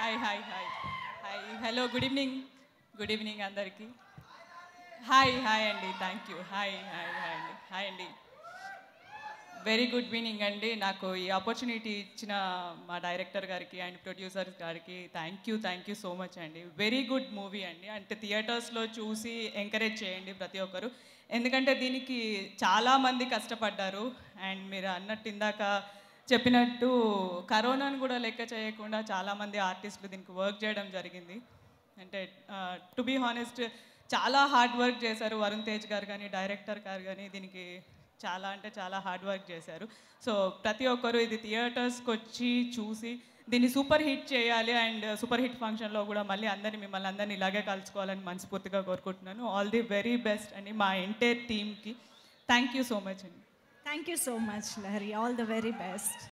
hi hi hi hi hello good evening good evening అందరికీ hi hi అండి thank you hi hi hi అండి hi అండి very good evening అండి నాకు ఈ ఆపర్చునిటీ ఇచ్చిన మా డైరెక్టర్ గారికి అండ్ ప్రొడ్యూసర్ గారికి thank you thank you so much అండి వెరీ గుడ్ మూవీ అండి అంటే థియేటర్స్లో చూసి ఎంకరేజ్ చేయండి ప్రతి ఒక్కరు ఎందుకంటే దీనికి చాలామంది కష్టపడ్డారు అండ్ మీరు అన్నట్టు ఇందాక చెప్పినట్టు కరోనాను కూడా లెక్క చేయకుండా చాలామంది ఆర్టిస్టులు దీనికి వర్క్ చేయడం జరిగింది అంటే టు బీ హానెస్ట్ చాలా హార్డ్ వర్క్ చేశారు వరుణ్ తేజ్ గారు కానీ డైరెక్టర్ గారు కానీ దీనికి చాలా అంటే చాలా హార్డ్ వర్క్ చేశారు సో ప్రతి ఒక్కరు ఇది థియేటర్స్కి వచ్చి చూసి దీన్ని సూపర్ హిట్ చేయాలి అండ్ సూపర్ హిట్ ఫంక్షన్లో కూడా మళ్ళీ అందరినీ మిమ్మల్ని అందరినీ ఇలాగే కలుసుకోవాలని మనస్ఫూర్తిగా కోరుకుంటున్నాను ఆల్ ది వెరీ బెస్ట్ అండి మా ఎంటైర్ టీమ్కి థ్యాంక్ యూ సో మచ్ అండి thank you so much Lahari all the very best